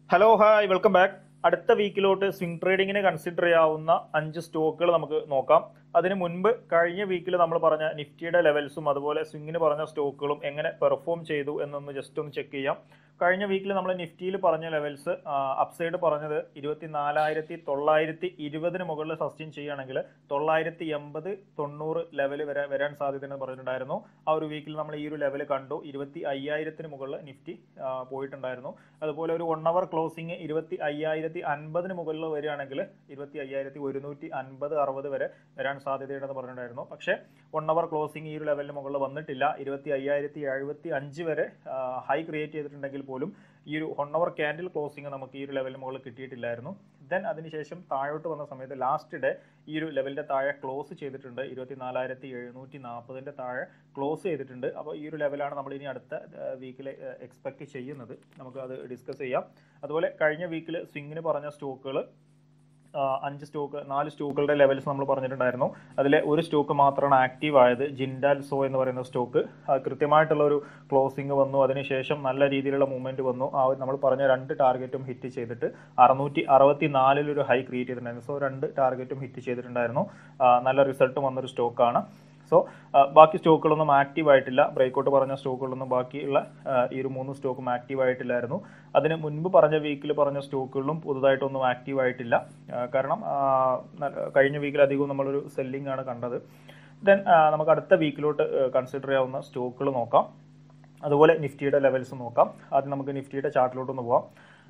hello hi welcome back അടുത്ത വീക്കിലോട്ട് swing ട്രേഡിങ്ങിനെ consider ചെയ്യാവുന്ന അഞ്ച് സ്റ്റോക്കുകൾ നമുക്ക് നോക്കാം അതിന് മുൻപ് കഴിഞ്ഞ വീക്കിൽ നമ്മൾ പറഞ്ഞ നിഫ്റ്റിയുടെ ലെവൽസും അതുപോലെ സ്വിങ്ങിന് പറഞ്ഞ സ്റ്റോക്കുകളും എങ്ങനെ പെർഫോം ചെയ്തു എന്നൊന്ന് ജസ്റ്റ് ഒന്ന് ചെക്ക് ചെയ്യാം കഴിഞ്ഞ വീക്കിൽ നമ്മൾ നിഫ്റ്റിയിൽ പറഞ്ഞ ലെവൽസ് അപ്സൈഡ് പറഞ്ഞത് ഇരുപത്തി നാലായിരത്തി തൊള്ളായിരത്തി ഇരുപതിന് മുകളിൽ സസ്റ്റെയിൻ ചെയ്യുകയാണെങ്കിൽ തൊള്ളായിരത്തി എൺപത് തൊണ്ണൂറ് ലെവൽ വരെ വരാൻ സാധ്യതയെന്ന് പറഞ്ഞിട്ടുണ്ടായിരുന്നു ആ ഒരു വീക്കിൽ നമ്മൾ ഈ ഒരു ലെവൽ കണ്ടു ഇരുപത്തി അയ്യായിരത്തിന് മുകളിൽ നിഫ്റ്റി ആ, പോയിട്ടുണ്ടായിരുന്നു അതുപോലെ ഒരു വൺ അവർ ക്ലോസിംഗ് ഇരുപത്തി അയ്യായിരത്തി അൻപതിന് മുകളിൽ വരികയാണെങ്കിൽ ഇരുപത്തി അയ്യായിരത്തി ഒരുന്നൂറ്റി അൻപത് അറുപത് വരെ വരാൻ സാധ്യതയുണ്ടെന്ന് പറഞ്ഞിട്ടുണ്ടായിരുന്നു പക്ഷേ വൺ അവർ ക്ലോസിംഗ് ഈ ഒരു ലെവലിന് മുകളിൽ വന്നിട്ടില്ല ഇരുപത്തി അയ്യായിരത്തി എഴുപത്തി അഞ്ച് വരെ ഹൈ ക്രിയേറ്റ് ചെയ്തിട്ടുണ്ടെങ്കിൽ പോലും ഈ ഒരു വൺ അവർ ക്യാൻഡിൽ ക്ലോസിംഗ് നമുക്ക് ഈ ഒരു ലെവലിന് മുകളിൽ കിട്ടിയിട്ടില്ലായിരുന്നു ദെൻ അതിനുശേഷം താഴോട്ട് വന്ന സമയത്ത് ലാസ്റ്റ് ഡേ ഈ ഒരു ലെവലിന്റെ താഴെ ക്ലോസ് ചെയ്തിട്ടുണ്ട് ഇരുപത്തി നാലായിരത്തി എഴുന്നൂറ്റി നാൽപ്പതിന്റെ താഴെ ക്ലോസ് ചെയ്തിട്ടുണ്ട് അപ്പോൾ ഈ ഒരു ലെവലാണ് നമ്മൾ ഇനി അടുത്ത വീക്കിൽ എക്സ്പെക്ട് ചെയ്യുന്നത് നമുക്ക് അത് ഡിസ്കസ് ചെയ്യാം അതുപോലെ കഴിഞ്ഞ വീക്കിൽ സ്വിങ്ങിന് പറഞ്ഞ സ്റ്റോക്കുകൾ അഞ്ച് സ്റ്റോക്ക് നാല് സ്റ്റോക്കുകളുടെ ലെവൽസ് നമ്മൾ പറഞ്ഞിട്ടുണ്ടായിരുന്നു അതിലെ ഒരു സ്റ്റോക്ക് മാത്രമാണ് ആക്റ്റീവ് ആയത് ജിൻഡാൽ സോ എന്ന് പറയുന്ന സ്റ്റോക്ക് കൃത്യമായിട്ടുള്ള ഒരു ക്ലോസിംഗ് വന്നു അതിനുശേഷം നല്ല രീതിയിലുള്ള മൂവ്മെന്റ് വന്നു ആ ഒരു നമ്മൾ പറഞ്ഞ രണ്ട് ടാർഗറ്റും ഹിറ്റ് ചെയ്തിട്ട് അറുന്നൂറ്റി അറുപത്തി നാലിലൊരു ഹൈ ക്രിയേറ്റ് ചെയ്തിട്ടുണ്ടായിരുന്നു സോ രണ്ട് ടാർഗറ്റും ഹിറ്റ് ചെയ്തിട്ടുണ്ടായിരുന്നു ആ, നല്ല റിസൾട്ട് വന്നൊരു സ്റ്റോക്കാണ് സോ ബാക്കി സ്റ്റോക്കുകളൊന്നും ആക്റ്റീവ് ആയിട്ടില്ല ബ്രേക്കൗട്ട് പറഞ്ഞ സ്റ്റോക്കുകളൊന്നും ബാക്കിയുള്ള ആ, ഈ ഒരു മൂന്ന് സ്റ്റോക്കും ആക്റ്റീവ് ആയിട്ടില്ലായിരുന്നു അതിന് മുൻപ് പറഞ്ഞ വീക്കിൽ പറഞ്ഞ സ്റ്റോക്കുകളിലും പുതുതായിട്ടൊന്നും ആക്റ്റീവ് ആയിട്ടില്ല ആ, കാരണം ആ, ന- കഴിഞ്ഞ വീക്കിൽ അധികവും നമ്മളൊരു സെല്ലിംഗ് ആണ് കണ്ടത് ദെൻ നമുക്ക് അടുത്ത വീക്കിലോട്ട് കൺസിഡർ ചെയ്യാവുന്ന സ്റ്റോക്കുകൾ നോക്കാം അതുപോലെ നിഫ്റ്റിയുടെ ലെവൽസ് നോക്കാം ആദ്യം നമുക്ക് നിഫ്റ്റിയുടെ ചാർട്ടിലോട്ടൊന്ന് പോവാം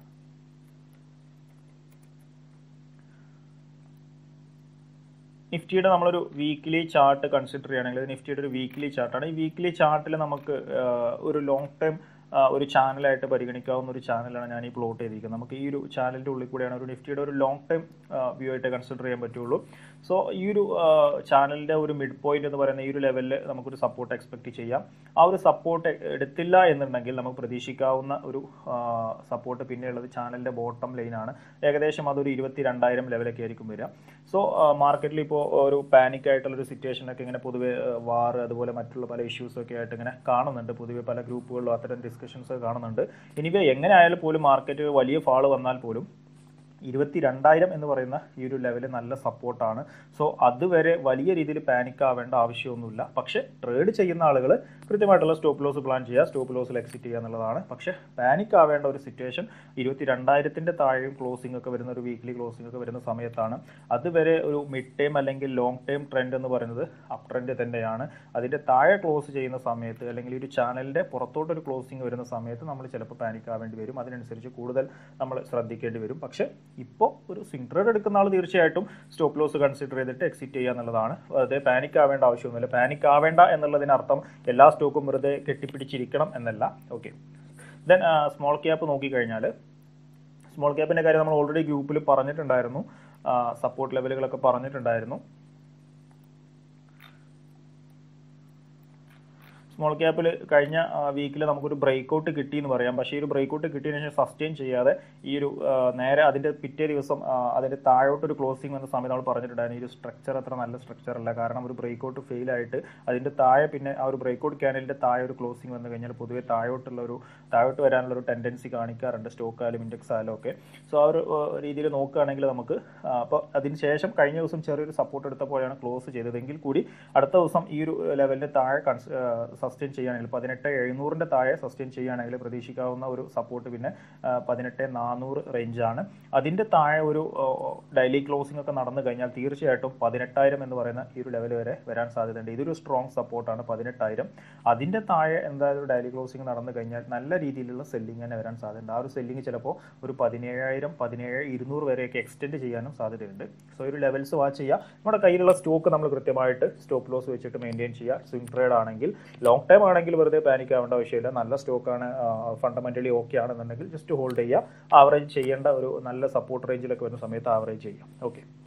നിഫ്റ്റിയുടെ നമ്മളൊരു വീക്ക്ലി ചാർട്ട് കൺസിഡർ ചെയ്യുകയാണെങ്കിൽ ഇത് നിഫ്റ്റിയുടെ ഒരു വീക്ക്ലി ചാർട്ടാണ് ഈ വീക്ക്ലി ചാർട്ടിൽ നമുക്ക് ആ, ഒരു ലോങ് ടൈം ഒരു ചാനലായിട്ട് പരിഗണിക്കാവുന്ന ഒരു ചാനലാണ് ഞാൻ ഈ പ്ലോട്ട് ചെയ്തിരിക്കുന്നത് നമുക്ക് ഈ ഒരു ചാനലിൻ്റെ ഉള്ളിൽ കൂടെയാണ് ഒരു നിഫ്റ്റിയുടെ ഒരു ലോങ് ടൈം വ്യൂ ആയിട്ട് കൺസിഡർ ചെയ്യാൻ പറ്റുള്ളൂ സോ ഈ ഒരു ചാനലിൻ്റെ ഒരു മിഡ് പോയിന്റ് എന്ന് പറയുന്ന ഈ ഒരു ലെവലിൽ നമുക്കൊരു സപ്പോർട്ട് എക്സ്പെക്ട് ചെയ്യാം ആ ഒരു സപ്പോർട്ട് എടുത്തില്ല എന്നുണ്ടെങ്കിൽ നമുക്ക് പ്രതീക്ഷിക്കാവുന്ന ഒരു സപ്പോർട്ട് പിന്നെയുള്ളത് ചാനലിൻ്റെ ബോട്ടം ലൈനാണ് ഏകദേശം അതൊരു ഇരുപത്തി രണ്ടായിരം ലെവലൊക്കെ ആയിരിക്കും വരിക സോ മാർക്കറ്റിൽ ഇപ്പോൾ ഒരു പാനിക് ആയിട്ടുള്ള ഒരു സിറ്റുവേഷൻ ഒക്കെ ഇങ്ങനെ പൊതുവെ വാർ അതുപോലെ മറ്റുള്ള പല ഇഷ്യൂസ് ഒക്കെ ആയിട്ട് ഇങ്ങനെ കാണുന്നുണ്ട് പൊതുവെ പല ഗ്രൂപ്പുകളിലും അത്തരം ഡിസ്കഷൻസ് കാണുന്നുണ്ട് എനിവേ എങ്ങനെ ആയാലും പോലും മാർക്കറ്റ് വലിയ ഫാള് വന്നാൽ പോലും ഇരുപത്തി രണ്ടായിരം എന്ന് പറയുന്ന ഈ ഒരു ലെവല് നല്ല സപ്പോർട്ടാണ് സോ അതുവരെ വലിയ രീതിയിൽ പാനിക് ആവേണ്ട ആവശ്യമൊന്നുമില്ല പക്ഷേ ട്രേഡ് ചെയ്യുന്ന ആളുകൾ കൃത്യമായിട്ടുള്ള സ്റ്റോപ്പ് ലോസ് പ്ലാൻ ചെയ്യുക സ്റ്റോപ്പ് ലോസിൽ എക്സിറ്റ് ചെയ്യുക എന്നുള്ളതാണ് പക്ഷേ പാനിക് ആവേണ്ട ഒരു സിറ്റുവേഷൻ ഇരുപത്തി രണ്ടായിരത്തിൻ്റെ താഴെയും ക്ലോസിംഗ് ഒക്കെ വരുന്ന ഒരു വീക്ക്ലി ക്ലോസിംഗ് ഒക്കെ വരുന്ന സമയത്താണ് അതുവരെ ഒരു മിഡ് ടൈം അല്ലെങ്കിൽ ലോങ് ടൈം ട്രെൻഡ് എന്ന് പറയുന്നത് അപ് ട്രെൻഡ് തന്നെയാണ് അതിൻ്റെ താഴെ ക്ലോസ് ചെയ്യുന്ന സമയത്ത് അല്ലെങ്കിൽ ഈ ഒരു ചാനലിൻ്റെ പുറത്തോട്ടൊരു ക്ലോസിംഗ് വരുന്ന സമയത്ത് നമ്മൾ ചിലപ്പോൾ പാനിക് ആവേണ്ടി വരും അതിനനുസരിച്ച് കൂടുതൽ നമ്മൾ ശ്രദ്ധിക്കേണ്ടി വരും പക്ഷേ ഇപ്പോൾ ഒരു സ്വിംഗ് ട്രേഡ് എടുക്കുന്ന ആൾ തീർച്ചയായിട്ടും സ്റ്റോപ്പ് ലോസ് കൺസിഡർ ചെയ്തിട്ട് എക്സിറ്റ് ചെയ്യുക എന്നുള്ളതാണ് വെറുതെ പാനിക് ആവേണ്ട ആവശ്യമൊന്നുമില്ല പാനിക് ആവേണ്ട എന്നുള്ളതിനർത്ഥം എല്ലാ സ്റ്റോക്കും വെറുതെ കെട്ടിപ്പിടിച്ചിരിക്കണം എന്നല്ല ഓക്കെ ദെൻ സ്മോൾ ക്യാപ്പ് നോക്കിക്കഴിഞ്ഞാൽ സ്മോൾ ക്യാപ്പിൻ്റെ കാര്യം നമ്മൾ ഓൾറെഡി ഗ്രൂപ്പിൽ പറഞ്ഞിട്ടുണ്ടായിരുന്നു സപ്പോർട്ട് ലെവലുകളൊക്കെ പറഞ്ഞിട്ടുണ്ടായിരുന്നു സ്മോൾ ക്യാപ്പിൽ കഴിഞ്ഞ വീക്കിൽ നമുക്കൊരു ബ്രേക്കൗട്ട് കിട്ടി എന്ന് പറയാം പക്ഷേ ഈ ഒരു ബ്രേക്കൗട്ട് കിട്ടിയതിന് ശേഷം സസ്റ്റെയിൻ ചെയ്യാതെ ഈ ഒരു ആ, നേരെ അതിൻ്റെ പിറ്റേ ദിവസം ആ, അതിൻ്റെ താഴോട്ട് ഒരു ക്ലോസിംഗ് വന്ന സമയത്ത് നമ്മൾ പറഞ്ഞിട്ടുണ്ടായിരുന്നു ഈ ഒരു സ്ട്രക്ചർ അത്ര നല്ല സ്ട്രക്ചർ അല്ല കാരണം ഒരു ബ്രേക്കൗട്ട് ഫെയിൽ ആയിട്ട് അതിൻ്റെ താഴെ പിന്നെ ആ ഒരു ബ്രേക്കൗട്ട് ക്യാനലിൻ്റെ താഴെ ഒരു ക്ലോസിംഗ് വന്നു കഴിഞ്ഞാൽ പൊതുവെ താഴോട്ടുള്ള ഒരു താഴോട്ട് വരാനുള്ള ഒരു ടെൻഡൻസി കാണിക്കാറുണ്ട് സ്റ്റോക്ക് ആയാലും ഇൻഡെക്സ് ആയാലും ഒക്കെ സോ ആ ഒരു രീതിയിൽ നോക്കുകയാണെങ്കിൽ നമുക്ക് അപ്പോൾ അതിന് ശേഷം കഴിഞ്ഞ ദിവസം ചെറിയൊരു സപ്പോർട്ട് എടുത്തപ്പോഴാണ് ക്ലോസ് ചെയ്തതെങ്കിൽ കൂടി അടുത്ത ദിവസം ഈ ഒരു ലെവലിൻ്റെ താഴെ സസ്റ്റെയിൻ ചെയ്യുകയാണെങ്കിൽ പതിനെട്ട് എഴുന്നൂറിൻ്റെ താഴെ സസ്റ്റെയിൻ ചെയ്യുകയാണെങ്കിൽ പ്രതീക്ഷിക്കാവുന്ന ഒരു സപ്പോർട്ട് പിന്നെ ആ, പതിനെട്ട് നാനൂറ് റേഞ്ചാണ് അതിൻ്റെ താഴെ ഒരു ഡെയിലി ക്ലോസിംഗ് ഒക്കെ നടന്നു കഴിഞ്ഞാൽ തീർച്ചയായിട്ടും പതിനെട്ടായിരം എന്ന് പറയുന്ന ഈ ഒരു ലെവൽ വരെ വരാൻ സാധ്യതയുണ്ട് ഇതൊരു സ്ട്രോങ് സപ്പോർട്ടാണ് പതിനെട്ടായിരം അതിൻ്റെ താഴെ എന്തായാലും ഒരു ഡെയിലി ക്ലോസിംഗ് നടന്നു കഴിഞ്ഞാൽ നല്ല രീതിയിലുള്ള സെല്ലിംഗ് തന്നെ വരാൻ സാധ്യതയുണ്ട് ആ ഒരു സെല്ലിംഗ് ചിലപ്പോൾ ഒരു പതിനേഴായിരം പതിനേഴ് ഇരുന്നൂറ് വരെയൊക്കെ എക്സ്റ്റെൻഡ് ചെയ്യാനും സാധ്യതയുണ്ട് സോ ഒരു ലെവൽസ് വാച്ച് ചെയ്യുക നമ്മുടെ കയ്യിലുള്ള സ്റ്റോക്ക് നമ്മൾ കൃത്യമായിട്ട് സ്റ്റോപ്പ് ലോസ് വെച്ചിട്ട് മെയിൻറ്റെയിൻ ചെയ്യുക സ്വിംഗ് ട്രേഡ് ആണെങ്കിൽ ലോങ് ടൈം ആണെങ്കിൽ വെറുതെ പാനിക് ആവേണ്ട ആവശ്യമില്ല നല്ല സ്റ്റോക്കാണ് ഫണ്ടമെന്റലി ഓക്കെ ആണെന്നുണ്ടെങ്കിൽ ജസ്റ്റ് ഹോൾഡ് ചെയ്യുക ആവറേജ് ചെയ്യേണ്ട ഒരു നല്ല സപ്പോർട്ട് റേഞ്ചിലൊക്കെ വരുന്ന സമയത്ത് ആവറേജ് ചെയ്യുക ഓക്കെ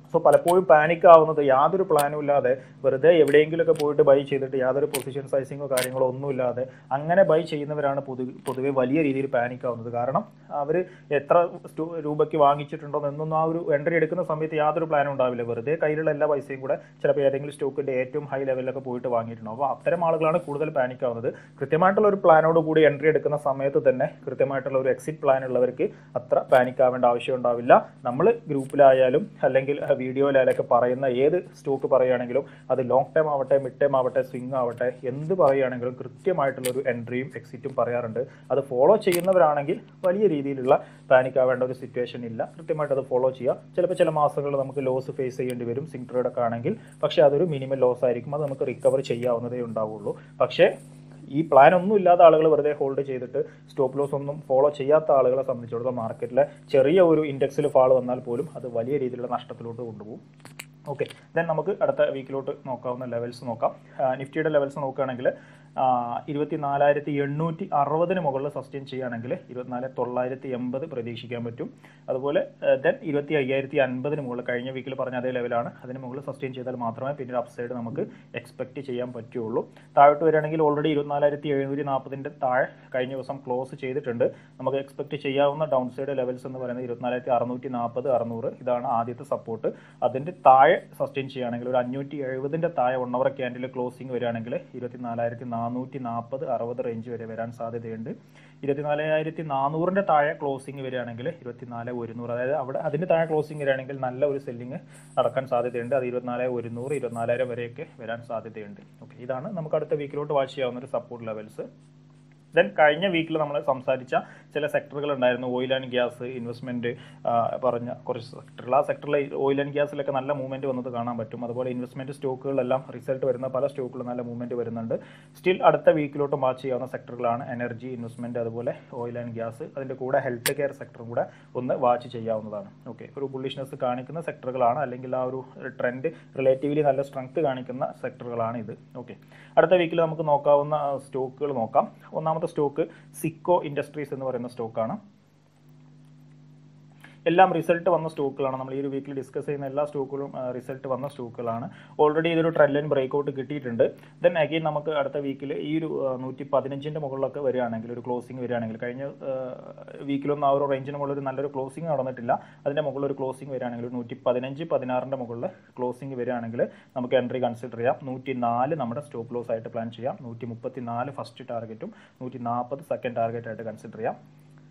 സോ പലപ്പോഴും പാനിക് ആവുന്നത് യാതൊരു പ്ലാനും ഇല്ലാതെ വെറുതെ എവിടെയെങ്കിലുമൊക്കെ പോയിട്ട് ബൈ ചെയ്തിട്ട് യാതൊരു പൊസിഷൻ സൈസിങ്ങോ കാര്യങ്ങളോ ഒന്നുമില്ലാതെ അങ്ങനെ ബൈ ചെയ്യുന്നവരാണ് പൊതു പൊതുവെ വലിയ രീതിയിൽ പാനിക് ആവുന്നത് കാരണം അവർ എത്ര സ്റ്റു- രൂപയ്ക്ക് വാങ്ങിച്ചിട്ടുണ്ടോ എന്നൊന്നും ആ ഒരു എൻട്രി എടുക്കുന്ന സമയത്ത് യാതൊരു പ്ലാനും ഉണ്ടാവില്ല വെറുതെ കയ്യിലുള്ള എല്ലാ പൈസയും കൂടെ ചിലപ്പോൾ ഏതെങ്കിലും സ്റ്റോക്കിന്റെ ഏറ്റവും ഹൈ ലെവലിലൊക്കെ പോയിട്ട് വാങ്ങിയിട്ടുണ്ടാവും അപ്പോൾ അത്തരം ആളുകളാണ് കൂടുതൽ പാനിക് ആവുന്നത് കൃത്യമായിട്ടുള്ള ഒരു പ്ലാനോട് കൂടി എൻട്രി എടുക്കുന്ന സമയത്ത് തന്നെ കൃത്യമായിട്ടുള്ള ഒരു എക്സിറ്റ് പ്ലാൻ ഉള്ളവർക്ക് അത്ര പാനിക് ആവേണ്ട ആവശ്യം ഉണ്ടാവില്ല നമ്മൾ ഗ്രൂപ്പിലായാലും അല്ലെങ്കിൽ വീഡിയോയിലായാലൊക്കെ പറയുന്ന ഏത് സ്റ്റോക്ക് പറയുകയാണെങ്കിലും അത് ലോങ് ടൈം ആവട്ടെ മിഡ് ടൈം ആവട്ടെ സ്വിംഗ് ആവട്ടെ എന്ത് പറയുകയാണെങ്കിലും കൃത്യമായിട്ടുള്ള ഒരു എൻട്രിയും എക്സിറ്റും പറയാറുണ്ട് അത് ഫോളോ ചെയ്യുന്നവരാണെങ്കിൽ വലിയ രീതിയിലുള്ള പാനിക് ആവേണ്ട ഒരു സിറ്റുവേഷൻ ഇല്ല കൃത്യമായിട്ട് അത് ഫോളോ ചെയ്യുക ചിലപ്പോൾ ചില മാസങ്ങളിൽ നമുക്ക് ലോസ് ഫേസ് ചെയ്യേണ്ടി വരും സിംഗ് ട്രേഡ് ഒക്കെ ആണെങ്കിൽ പക്ഷേ അതൊരു മിനിമം ലോസ് ആയിരിക്കും അത് നമുക്ക് റിക്കവർ ചെയ്യാവുന്നതേ ഉണ്ടാവുള്ളൂ പക്ഷേ ഈ പ്ലാൻ ഒന്നും ഇല്ലാത്ത ആളുകൾ വെറുതെ ഹോൾഡ് ചെയ്തിട്ട് സ്റ്റോപ്പ് ലോസ് ഒന്നും ഫോളോ ചെയ്യാത്ത ആളുകളെ സംബന്ധിച്ചിടത്തോളം മാർക്കറ്റിലെ ചെറിയ ഒരു ഇൻഡെക്സിൽ ഫാൾ വന്നാൽ പോലും അത് വലിയ രീതിയിലുള്ള നഷ്ടത്തിലോട്ട് കൊണ്ടുപോകും ഓക്കെ ദെൻ നമുക്ക് അടുത്ത വീക്കിലോട്ട് നോക്കാവുന്ന ലെവൽസ് നോക്കാം ആ, നിഫ്റ്റിയുടെ ലെവൽസ് നോക്കുകയാണെങ്കിൽ ഇരുപത്തി നാലായിരത്തി എണ്ണൂറ്റി അറുപതിന് മുകളിൽ സസ്റ്റെയിൻ ചെയ്യുകയാണെങ്കിൽ ഇരുപത്തിനാല് തൊള്ളായിരത്തി എൺപത് പ്രതീക്ഷിക്കാൻ പറ്റും അതുപോലെ ദെൻ ഇരുപത്തി അയ്യായിരത്തി അൻപതിന് മുകളിൽ കഴിഞ്ഞ വീക്കിൽ പറഞ്ഞ അതേ ലെവലാണ് അതിന് മുകളിൽ സസ്റ്റെയിൻ ചെയ്താൽ മാത്രമേ പിന്നീട് അപ്സൈഡ് നമുക്ക് എക്സ്പെക്ട് ചെയ്യാൻ പറ്റുള്ളൂ താഴോട്ട് വരികയാണെങ്കിൽ ഓൾറെഡി ഇരുപത്തിനാലായിരത്തി എഴുന്നൂറ്റി നാൽപ്പതിൻ്റെ താഴെ കഴിഞ്ഞ ദിവസം ക്ലോസ് ചെയ്തിട്ടുണ്ട് നമുക്ക് എക്സ്പെക്ട് ചെയ്യാവുന്ന ഡൗൺ സൈഡ് ലെവൽസ് എന്ന് പറയുന്നത് ഇരുപത്തിനാലായിരത്തി അറുന്നൂറ്റി നാൽപ്പത് അറുന്നൂറ് ഇതാണ് ആദ്യത്തെ സപ്പോർട്ട് അതിൻ്റെ താഴെ സസ്റ്റെയിൻ ചെയ്യുകയാണെങ്കിൽ ഒരു അഞ്ഞൂറ്റി എഴുപതിൻ്റെ താഴെ വൺ അവർ ക്യാൻഡിൽ ക്ലോസിംഗ് വരികയാണെങ്കിൽ ഇരുപത്തിനാലായിരത്തി നാനൂറ്റി നാൽപ്പത് അറുപത് റേഞ്ച് വരെ വരാൻ സാധ്യതയുണ്ട് ഇരുപത്തിനാലായിരത്തി നാനൂറിൻ്റെ താഴെ ക്ലോസിംഗ് വരികയാണെങ്കിൽ ഇരുപത്തിനാല് ഒരുന്നൂറ് അതായത് അവിടെ അതിൻ്റെ താഴെ ക്ലോസിംഗ് വരികയാണെങ്കിൽ നല്ല ഒരു സെല്ലിംഗ് നടക്കാൻ സാധ്യതയുണ്ട് അത് ഇരുപത്തിനാല് ഒരുന്നൂറ് ഇരുപത്തിനാലായിരം വരെയൊക്കെ വരാൻ സാധ്യതയുണ്ട് ഓക്കെ ഇതാണ് നമുക്ക് അടുത്ത വീക്കിലോട്ട് വാച്ച് ചെയ്യാവുന്ന ഒരു സപ്പോർട്ട് ലെവൽസ് ദെൻ കഴിഞ്ഞ വീക്കിൽ നമ്മൾ സംസാരിച്ച ചില സെക്ടറുകൾ ഉണ്ടായിരുന്നു ഓയിൽ ആൻഡ് ഗ്യാസ് ഇൻവെസ്റ്റ്മെന്റ് പറഞ്ഞ കുറച്ച് സെക്ടറുകൾ ആ സെക്ടറിൽ ഓയിൽ ആൻഡ് ഗ്യാസിലൊക്കെ നല്ല മൂവ്മെന്റ് വന്നത് കാണാൻ പറ്റും അതുപോലെ ഇൻവെസ്റ്റ്മെന്റ് സ്റ്റോക്കുകളെല്ലാം റിസൾട്ട് വരുന്ന പല സ്റ്റോക്കുകളും നല്ല മൂവ്മെന്റ് വരുന്നുണ്ട് സ്റ്റിൽ അടുത്ത വീക്കിലോട്ട് വാച്ച് ചെയ്യാവുന്ന സെക്ടറുകളാണ് എനർജി ഇൻവെസ്റ്റ്മെന്റ് അതുപോലെ ഓയിൽ ആൻഡ് ഗ്യാസ് അതിന്റെ കൂടെ ഹെൽത്ത് കെയർ സെക്ടറും കൂടെ ഒന്ന് വാച്ച് ചെയ്യാവുന്നതാണ് ഓക്കെ ഒരു ബുള്ളിഷ്നെസ് കാണിക്കുന്ന സെക്ടറുകളാണ് അല്ലെങ്കിൽ ആ ഒരു ട്രെൻഡ് റിലേറ്റീവ്ലി നല്ല സ്ട്രെങ്ത് കാണിക്കുന്ന സെക്ടറുകളാണ് ഇത് ഓക്കെ അടുത്ത വീക്കിൽ നമുക്ക് നോക്കാവുന്ന സ്റ്റോക്കുകൾ നോക്കാം ഒന്നാമത്തെ സ്റ്റോക്ക് സിക്കോ ഇൻഡസ്ട്രീസ് എന്ന് പറയുന്ന സ്റ്റോക്കാണ് എല്ലാം റിസൾട്ട് വന്ന സ്റ്റോക്കുകളാണ് നമ്മൾ ഈ ഒരു വീക്കിൽ ഡിസ്കസ് ചെയ്യുന്ന എല്ലാ സ്റ്റോക്കുകളും റിസൾട്ട് വന്ന സ്റ്റോക്കുകളാണ് ഓൾറെഡി ഇതൊരു ട്രെൻഡ് ലൈൻ ബ്രേക്ക്ഔട്ട് കിട്ടിയിട്ടുണ്ട് ദെൻ അഗെയിൻ നമുക്ക് അടുത്ത വീക്കിൽ ഈ ഒരു നൂറ്റി പതിനഞ്ചിൻ്റെ മുകളിലൊക്കെ വരികയാണെങ്കിൽ ഒരു ക്ലോസിംഗ് വരികയാണെങ്കിൽ കഴിഞ്ഞ വീക്കിലൊന്നും ആ ഒരു റേഞ്ചിന് മുകളിൽ ഒരു നല്ലൊരു ക്ലോസിംഗ് നടന്നിട്ടില്ല അതിൻ്റെ മുകളിൽ ഒരു ക്ലോസിംഗ് വരികയാണെങ്കിൽ ഒരു നൂറ്റി പതിനഞ്ച് പതിനാറിൻ്റെ മുകളിൽ ക്ലോസിംഗ് വരികയാണെങ്കിൽ നമുക്ക് എൻട്രി കൺസിഡർ ചെയ്യാം നൂറ്റി നാല് നമ്മുടെ സ്റ്റോപ്പ് ലോസ് ആയിട്ട് പ്ലാൻ ചെയ്യാം നൂറ്റി മുപ്പത്തി നാല് ഫസ്റ്റ് ടാർഗറ്റും നൂറ്റി നാൽപ്പത് സെക്കൻഡ് ടാർഗറ്റ് ആയിട്ട് കൺസിഡർ ചെയ്യാം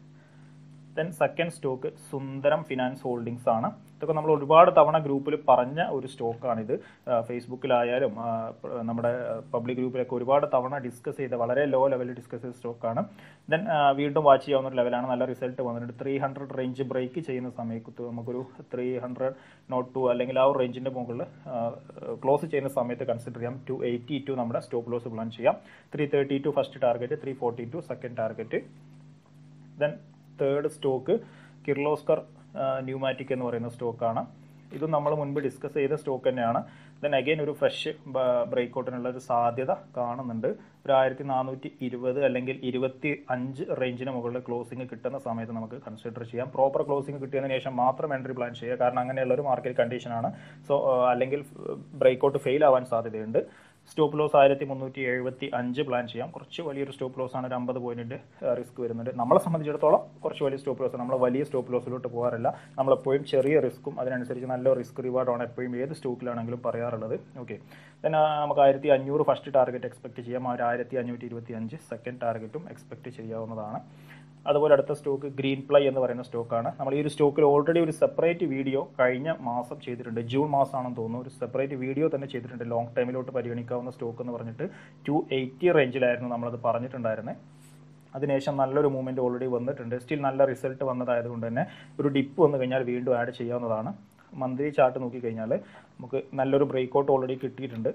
then second stock Sundaram Finance Holdings ആണ് ഇതൊക്കെ നമ്മൾ ഒരുപാട് തവണ ഗ്രൂപ്പിൽ പറഞ്ഞ ഒരു സ്റ്റോക്കാണിത് ഫേസ്ബുക്കിലായാലും ആ, പ- നമ്മുടെ പബ്ലിക് ഗ്രൂപ്പിലൊക്കെ ഒരുപാട് തവണ ഡിസ്കസ് ചെയ്ത വളരെ ലോ ലെവലിൽ ഡിസ്കസ് ചെയ്ത സ്റ്റോക്കാണ് ദെൻ വീണ്ടും വാച്ച് ചെയ്യാവുന്ന ഒരു ലെവലാണ് നല്ല റിസൾട്ട് വന്നിട്ടുണ്ട് ത്രീ ഹൺഡ്രഡ് റേഞ്ച് ബ്രേക്ക് ചെയ്യുന്ന സമയത്ത് നമുക്കൊരു ത്രീ ഹൺഡ്രഡ് നോട്ട് ടു അല്ലെങ്കിൽ ആ ഒരു റേഞ്ചിൻ്റെ മുകളിൽ ക്ലോസ് ചെയ്യുന്ന സമയത്ത് കൺസിഡർ ചെയ്യാം ടു എയ്റ്റി ടു നമ്മുടെ സ്റ്റോപ്പ് ലോസ് പ്ലാൻ ചെയ്യാം three thirty two first target three forty two second target then third stock Kirloskar Pneumatic എന്ന് പറയുന്ന സ്റ്റോക്കാണ് ഇതും നമ്മൾ മുൻപ് ഡിസ്കസ് ചെയ്ത സ്റ്റോക്ക് തന്നെയാണ് ദെൻ അഗെയിൻ ഒരു ഫ്രഷ് ബ്രേക്ക്ഔട്ടിനുള്ള ഒരു സാധ്യത കാണുന്നുണ്ട് ഒരു ആയിരത്തി നാനൂറ്റി ഇരുപത് അല്ലെങ്കിൽ ഇരുപത്തി അഞ്ച് റേഞ്ചിന് മുകളിൽ ക്ലോസിംഗ് കിട്ടുന്ന സമയത്ത് നമുക്ക് കൺസിഡർ ചെയ്യാം പ്രോപ്പർ ക്ലോസിംഗ് കിട്ടിയതിന് ശേഷം മാത്രം എൻട്രി പ്ലാൻ ചെയ്യുക കാരണം അങ്ങനെയുള്ള ഒരു മാർക്കറ്റ് കണ്ടീഷനാണ് സോ അല്ലെങ്കിൽ ബ്രേക്ക്ഔട്ട് ഫെയിൽ ആവാൻ സാധ്യതയുണ്ട് സ്റ്റോപ്പ് ലോസ് ആയിരത്തി മുന്നൂറ്റി എഴുപത്തി അഞ്ച് പ്ലാൻ ചെയ്യാം കുറച്ച് വലിയൊരു സ്റ്റോപ്പ് ലോസ് ആണ് ഒരു അമ്പത് പോയിന്റിന്റെ റിസ്ക് വരുന്നുണ്ട് നമ്മളെ സംബന്ധിച്ചിടത്തോളം കുറച്ച് വലിയ സ്റ്റോപ്പ് ലോസ് നമ്മൾ വലിയ സ്റ്റോപ്പ് ലോസിലോട്ട് പോകാറില്ല നമ്മളെപ്പോഴും ചെറിയ റിസ്ക്കും അതിനനുസരിച്ച് നല്ല റിസ്ക് റിവാർഡാണ് എപ്പോഴും ഏത് സ്റ്റോക്കിലാണെങ്കിലും പറയാറുള്ളത് ഓക്കെ then ആ, നമുക്ക് ആയിരത്തി അഞ്ഞൂറ് ഫസ്റ്റ് ടാർഗറ്റ് എക്സ്പെക്ട് ചെയ്യാം ആ ഒരു ആയിരത്തി അഞ്ഞൂറ്റി ഇരുപത്തി അഞ്ച് സെക്കൻഡ് ടാർഗറ്റും എക്സ്പെക്ട് ചെയ്യാവുന്നതാണ് അതുപോലെ അടുത്ത സ്റ്റോക്ക് ഗ്രീൻ പ്ലൈ എന്ന് പറയുന്ന സ്റ്റോക്കാണ് നമ്മൾ ഈ ഒരു സ്റ്റോക്കിൽ ഓൾറെഡി ഒരു സെപ്പറേറ്റ് വീഡിയോ കഴിഞ്ഞ മാസം ചെയ്തിട്ടുണ്ട് ജൂൺ മാസമാണെന്ന് തോന്നുന്നു ഒരു സെപ്പറേറ്റ് വീഡിയോ തന്നെ ചെയ്തിട്ടുണ്ട് ലോങ് ടൈമിലോട്ട് പരിഗണിക്കാവുന്ന സ്റ്റോക്ക് എന്ന് പറഞ്ഞിട്ട് ടു എയ്റ്റി റേഞ്ചിലായിരുന്നു നമ്മളത് പറഞ്ഞിട്ടുണ്ടായിരുന്നത് അതിനുശേഷം നല്ലൊരു മൂവ്മെൻറ്റ് ഓൾറെഡി വന്നിട്ടുണ്ട് സ്റ്റിൽ നല്ല റിസൾട്ട് വന്നതായതുകൊണ്ട് തന്നെ ഒരു ഡിപ്പ് വന്നു കഴിഞ്ഞാൽ വീണ്ടും ആഡ് ചെയ്യാവുന്നതാണ് മന്ത്ലി ചാർട്ട് നോക്കിക്കഴിഞ്ഞാൽ നമുക്ക് നല്ലൊരു ബ്രേക്ക്ഔട്ട് ഓൾറെഡി കിട്ടിയിട്ടുണ്ട്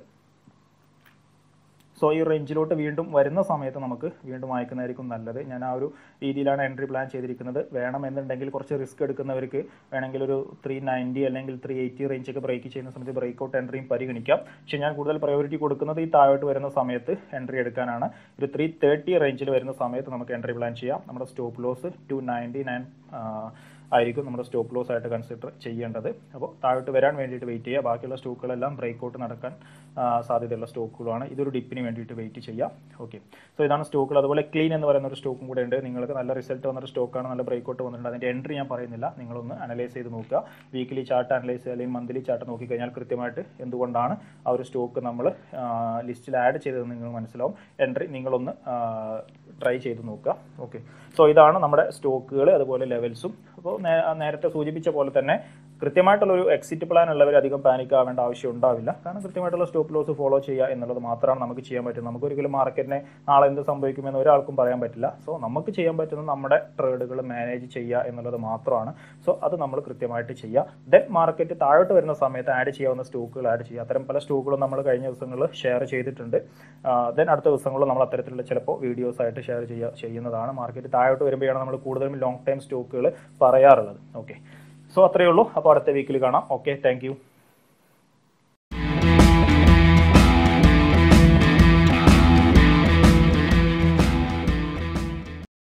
സോ ഈ റേഞ്ചിലോട്ട് വീണ്ടും വരുന്ന സമയത്ത് നമുക്ക് വീണ്ടും വായിക്കുന്നതായിരിക്കും നല്ലത് ഞാൻ ആ ഒരു രീതിയിലാണ് എൻട്രി പ്ലാൻ ചെയ്തിരിക്കുന്നത് വേണമെന്നുണ്ടെങ്കിൽ കുറച്ച് റിസ്ക് എടുക്കുന്നവർക്ക് വേണമെങ്കിൽ ഒരു ത്രീ നയൻറ്റി അല്ലെങ്കിൽ ത്രീ എയ്റ്റി റേഞ്ചൊക്കെ ബ്രേക്ക് ചെയ്യുന്ന സമയത്ത് ബ്രേക്ക്ഔട്ട് എൻട്രിയും പരിഗണിക്കാം പക്ഷേ ഞാൻ കൂടുതൽ പ്രയോറിറ്റി കൊടുക്കുന്നത് ഈ താഴോട്ട് വരുന്ന സമയത്ത് എൻട്രി എടുക്കാനാണ് ഒരു ത്രീ തേർട്ടി റേഞ്ചിൽ വരുന്ന സമയത്ത് നമുക്ക് എൻട്രി പ്ലാൻ ചെയ്യാം നമ്മുടെ stop loss two ninety nine ആയിരിക്കും നമ്മുടെ സ്റ്റോപ്പ് ലോസ് ആയിട്ട് കൺസിഡർ ചെയ്യേണ്ടത് അപ്പോൾ താഴോട്ട് വരാൻ വേണ്ടിയിട്ട് വെയിറ്റ് ചെയ്യുക ബാക്കിയുള്ള സ്റ്റോക്കുകളെല്ലാം ബ്രേക്ക് ഔട്ട് നടക്കാൻ ആ, സാധ്യതയുള്ള സ്റ്റോക്കുകളാണ് ഇതൊരു ഡിപ്പിന് വേണ്ടിയിട്ട് വെയിറ്റ് ചെയ്യാം ഓക്കെ സോ ഇതാണ് സ്റ്റോക്കുകൾ അതുപോലെ ക്ലീൻ എന്ന് പറയുന്ന ഒരു സ്റ്റോക്കും കൂടെ ഉണ്ട് നിങ്ങൾക്ക് നല്ല റിസൾട്ട് വന്നൊരു സ്റ്റോക്കാണ് നല്ല ബ്രേക്ക് ഔട്ട് വന്നിട്ടുണ്ട് അതിൻ്റെ എൻട്രി ഞാൻ പറയുന്നില്ല നിങ്ങളൊന്ന് അനലൈസ് ചെയ്ത് നോക്കുക വീക്കിലി ചാർട്ട് അനലൈസ് ചെയ്യുക അല്ലെങ്കിൽ മന്ത്ലി ചാർട്ട് നോക്കിക്കഴിഞ്ഞാൽ കൃത്യമായിട്ട് എന്തുകൊണ്ടാണ് ആ ഒരു സ്റ്റോക്ക് നമ്മൾ ലിസ്റ്റിൽ ആഡ് ചെയ്തത് നിങ്ങൾ മനസ്സിലാവും എൻട്രി നിങ്ങളൊന്ന് ട്രൈ ചെയ്ത് നോക്കുക ഓക്കെ സോ ഇതാണ് നമ്മുടെ സ്റ്റോക്കുകൾ അതുപോലെ ലെവൽസും അപ്പോൾ നേരത്തെ സൂചിപ്പിച്ച പോലെ തന്നെ കൃത്യമായിട്ടുള്ള ഒരു എക്സിറ്റ് പ്ലാൻ ഉള്ളവർ അധികം പാനിക് ആവേണ്ട ആവശ്യം ഉണ്ടാവില്ല കാരണം കൃത്യമായിട്ടുള്ള സ്റ്റോപ്പ് ലോസ് ഫോളോ ചെയ്യുക എന്നുള്ളത് മാത്രമാണ് നമുക്ക് ചെയ്യാൻ പറ്റുന്നത് നമുക്ക് ഒരിക്കലും മാർക്കറ്റിനെ നാളെ എന്ത് സംഭവിക്കുമെന്ന് ഒരാൾക്കും പറയാൻ പറ്റില്ല സോ നമുക്ക് ചെയ്യാൻ പറ്റുന്നത് നമ്മുടെ ട്രേഡുകൾ മാനേജ് ചെയ്യുക എന്നുള്ളത് മാത്രമാണ് സോ അത് നമ്മൾ കൃത്യമായിട്ട് ചെയ്യുക ദെൻ മാർക്കറ്റ് താഴോട്ട് വരുന്ന സമയത്ത് ആഡ് ചെയ്യാവുന്ന സ്റ്റോക്കുകൾ ആഡ് ചെയ്യുക അത്തരം പല സ്റ്റോക്കുകളും നമ്മൾ കഴിഞ്ഞ ദിവസങ്ങളിൽ ഷെയർ ചെയ്തിട്ടുണ്ട് ദെൻ അടുത്ത ദിവസങ്ങളിൽ നമ്മൾ അത്തരത്തിലുള്ള ചിലപ്പോൾ വീഡിയോസ് ആയിട്ട് ഷെയർ ചെയ്യുക ചെയ്യുന്നതാണ് മാർക്കറ്റ് താഴോട്ട് വരുമ്പോഴാണ് നമ്മൾ കൂടുതലും ലോങ് ടൈം സ്റ്റോക്കുകൾ പറയാറുള്ളത് ഓക്കെ സോ അത്രയേ ഉള്ളൂ അപ്പോൾ അടുത്ത വീക്കിൽ കാണാം ഓക്കെ താങ്ക്